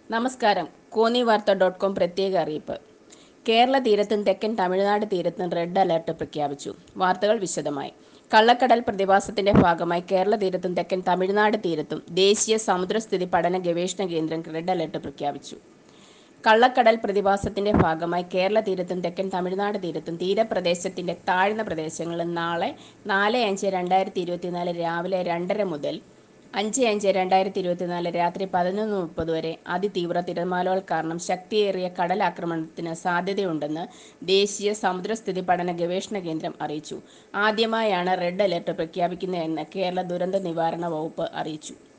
നമസ്കാരം കോന്നി വാർത്ത dot com പ്രത്യേക അറിയിപ്പ് കേരള തീരത്തും തെക്കൻ തമിഴ്നാട് തീരത്തും റെഡ് അലർട്ട് പ്രഖ്യാപിച്ചു വാർത്തകൾ വിശദമായി കള്ളക്കടൽ പ്രതിഭാസത്തിന്റെ ഭാഗമായി കേരള തീരത്തും തെക്കൻ തമിഴ്നാട് തീരത്തും ദേശീയ സമുദ്രസ്ഥിതി പഠന ഗവേഷണ കേന്ദ്രം റെഡ് അലർട്ട് പ്രഖ്യാപിച്ചു കള്ളക്കടൽ പ്രതിഭാസത്തിന്റെ ഭാഗമായി കേരള തീരത്തും തെക്കൻ തമിഴ്നാട് തീരത്തും തീരപ്രദേശത്തിന്റെ താഴ്ന്ന പ്രദേശങ്ങളിൽ നാളെ നാല് അഞ്ച് രണ്ടായിരത്തി ഇരുപത്തിനാല് രാവിലെ രണ്ടര മുതൽ അഞ്ച് അഞ്ച് രണ്ടായിരത്തി ഇരുപത്തിനാല് രാത്രി പതിനൊന്ന് മുപ്പത് വരെ അതിതീവ്ര തിരമാലകൾ കാരണം ശക്തിയേറിയ കടലാക്രമണത്തിന് സാധ്യതയുണ്ടെന്ന് ദേശീയ സമുദ്രസ്ഥിതി പഠന ഗവേഷണ കേന്ദ്രം അറിയിച്ചു ആദ്യമായാണ് റെഡ് അലർട്ട് പ്രഖ്യാപിക്കുന്നതെന്ന് കേരള ദുരന്ത നിവാരണ വകുപ്പ് അറിയിച്ചു